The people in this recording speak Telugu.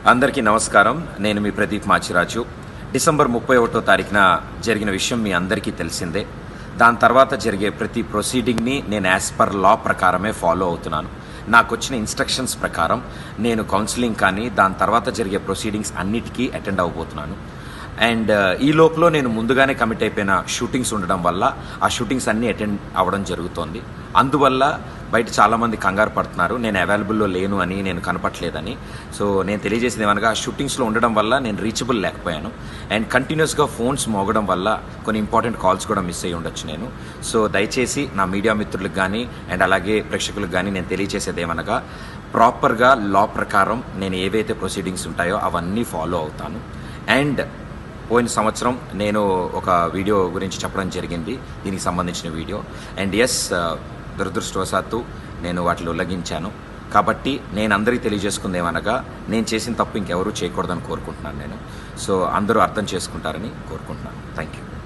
అందరికీ నమస్కారం నేను మీ ప్రదీప్ మాచిరాజు డిసెంబర్ ముప్పై ఒకటో తారీఖున జరిగిన విషయం మీ అందరికీ తెలిసిందే దాని తర్వాత జరిగే ప్రతి ప్రొసీడింగ్ని నేను యాజ్ పర్ లా ప్రకారమే ఫాలో అవుతున్నాను నాకు వచ్చిన ఇన్స్ట్రక్షన్స్ ప్రకారం నేను కౌన్సిలింగ్ కానీ దాని తర్వాత జరిగే ప్రొసీడింగ్స్ అన్నిటికీ అటెండ్ అవ్వబోతున్నాను అండ్ ఈ లోపల నేను ముందుగానే కమిట్ అయిపోయిన షూటింగ్స్ ఉండడం వల్ల ఆ షూటింగ్స్ అన్నీ అటెండ్ అవ్వడం జరుగుతోంది అందువల్ల బయట చాలామంది కంగారు పడుతున్నారు నేను అవైలబుల్లో లేను అని నేను కనపట్లేదని సో నేను తెలియజేసేది ఏమనగా ఆ షూటింగ్స్లో ఉండడం వల్ల నేను రీచబుల్ లేకపోయాను అండ్ కంటిన్యూస్గా ఫోన్స్ మోగడం వల్ల కొన్ని ఇంపార్టెంట్ కాల్స్ కూడా మిస్ అయ్యి ఉండొచ్చు నేను సో దయచేసి నా మీడియా మిత్రులకు కానీ అండ్ అలాగే ప్రేక్షకులకు కానీ నేను తెలియజేసేది ఏమనగా ప్రాపర్గా లా ప్రకారం నేను ఏవైతే ప్రొసీడింగ్స్ ఉంటాయో అవన్నీ ఫాలో అవుతాను అండ్ పోయిన సంవత్సరం నేను ఒక వీడియో గురించి చెప్పడం జరిగింది దీనికి సంబంధించిన వీడియో అండ్ ఎస్ దురదృష్టవశాత్తు నేను వాటిని ఉల్లంఘించాను కాబట్టి నేను అందరికీ తెలియజేసుకుంది ఏమనగా నేను చేసిన తప్పు ఇంకెవరూ చేయకూడదని కోరుకుంటున్నాను నేను సో అందరూ అర్థం చేసుకుంటారని కోరుకుంటున్నాను థ్యాంక్ యూ